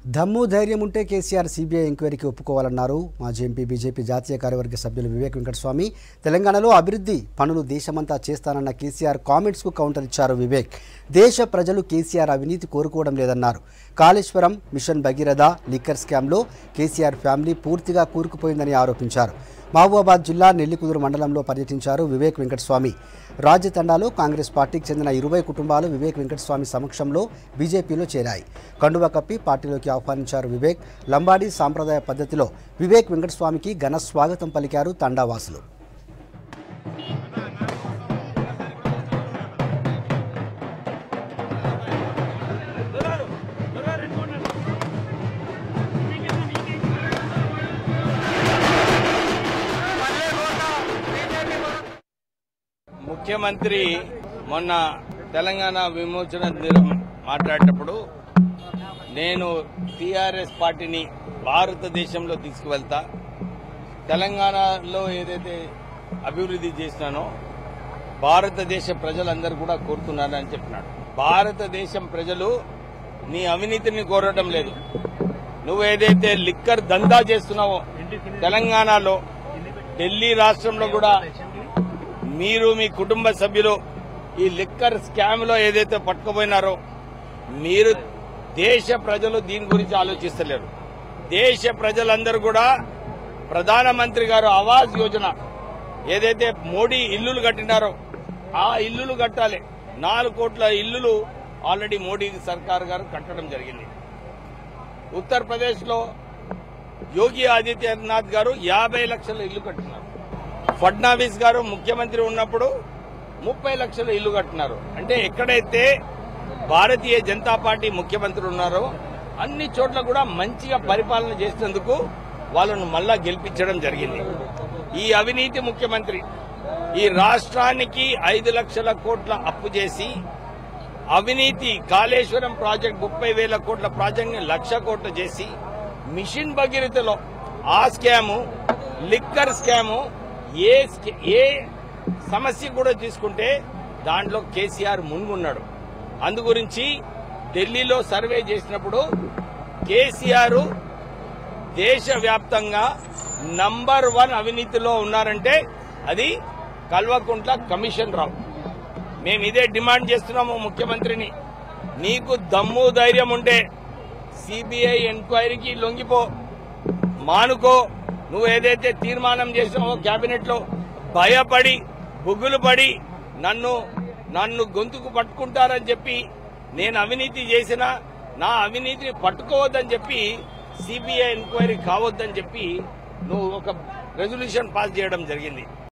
దమ్ము ధైర్యం ఉంటే కేసీఆర్ సీబీఐ ఎంక్వైరీకి ఒప్పుకోవాలన్నారు మాజీ ఎంపీ బీజేపీ జాతీయ కార్యవర్గ సభ్యులు వివేక్ వెంకటస్వామి తెలంగాణలో అభివృద్ధి పనులు దేశమంతా చేస్తానన్న కేసీఆర్ కామెంట్స్కు కౌంటర్ ఇచ్చారు వివేక్ దేశ ప్రజలు కేసీఆర్ అవినీతి కోరుకోవడం లేదన్నారు కాళేశ్వరం మిషన్ భగీరథ లిక్కర్ స్కామ్లో కేసీఆర్ ఫ్యామిలీ పూర్తిగా కూరుకుపోయిందని ఆరోపించారు మహబూబాబాద్ జిల్లా నెల్లికుదురు మండలంలో పర్యటించారు వివేక్ వెంకటస్వామి రాజ్యతండాలో కాంగ్రెస్ పార్టీకి చెందిన ఇరవై కుటుంబాలు వివేక్ వెంకటస్వామి సమక్షంలో బీజేపీలో చేరాయి కండువా కప్పి పార్టీలోకి ఆహ్వానించారు వివేక్ లంబాడీ సాంప్రదాయ పద్ధతిలో వివేక్ వెంకటస్వామికి ఘన స్వాగతం పలికారు తండావాసులు ముఖ్యమంత్రి మొన్న తెలంగాణ విమోచన దినం మాట్లాడేటప్పుడు నేను టీఆర్ఎస్ పార్టీని భారతదేశంలో తీసుకువెళ్తా తెలంగాణలో ఏదైతే అభివృద్ధి చేసినానో భారతదేశ ప్రజలందరూ కూడా కోరుతున్నారని చెప్పినాడు భారతదేశం ప్రజలు నీ అవినీతిని కోరడం లేదు నువ్వు ఏదైతే లిక్కర్ దందా చేస్తున్నావో తెలంగాణలో ఢిల్లీ రాష్ట్రంలో కూడా మీరు మీ కుటుంబ సభ్యులు ఈ లిక్కర్ స్కామ్ లో ఏదైతే పట్టుకుపోయినారో మీరు దేశ ప్రజలు దీని గురించి ఆలోచిస్తలేరు దేశ ప్రజలందరూ కూడా ప్రధానమంత్రి గారు ఆవాస్ యోజన ఏదైతే మోడీ ఇల్లులు కట్టినారో ఆ ఇల్లులు కట్టాలి నాలుగు కోట్ల ఇల్లులు ఆల్రెడీ మోడీ సర్కార్ గారు కట్టడం జరిగింది ఉత్తరప్రదేశ్ లో యోగి ఆదిత్యనాథ్ గారు యాభై లక్షల ఇల్లు కట్టినారు ఫడ్నావిస్ గారు ముఖ్యమంత్రి ఉన్నప్పుడు ముప్పై లక్షల ఇల్లు కట్టినారు అంటే ఎక్కడైతే భారతీయ జనతా పార్టీ ముఖ్యమంత్రి ఉన్నారో అన్ని చోట్ల కూడా మంచిగా పరిపాలన చేసినందుకు వాళ్ళను మళ్ళా గెలిపించడం జరిగింది ఈ అవినీతి ముఖ్యమంత్రి ఈ రాష్ట్రానికి ఐదు లక్షల కోట్ల అప్పు చేసి అవినీతి కాళేశ్వరం ప్రాజెక్ట్ ముప్పై వేల కోట్ల ప్రాజెక్ట్ ని లక్ష కోట్లు చేసి మిషన్ భగీరథలో ఆ స్కాము లిక్కర్ స్కాము ఏ స్క- ఏ సమస్య కూడా తీసుకుంటే దాంట్లో కేసీఆర్ మునుగున్నాడు అందు గురించి ఢిల్లీలో సర్వే చేసినప్పుడు కేసీఆర్ దేశవ్యాప్తంగా నంబర్ వన్ అవినీతిలో ఉన్నారంటే అది కల్వకుంట్ల కమిషన్ రావు మేము ఇదే డిమాండ్ చేస్తున్నాము ముఖ్యమంత్రిని నీకు దమ్ము ధైర్యం ఉంటే సిబిఐ ఎంక్వైరీకి లొంగిపో మానుకో నువ్వు ఏదైతే తీర్మానం చేసినావో కేబినెట్ లో భయపడి బుగ్గులు పడి నన్ను నన్ను గొంతుకు పట్టుకుంటారని చెప్పి నేను అవినీతి చేసిన నా అవినీతిని పట్టుకోవద్దని చెప్పి సిబిఐ ఎంక్వైరీ కావద్దని చెప్పి నువ్వు ఒక రెజల్యూషన్ పాస్ చేయడం జరిగింది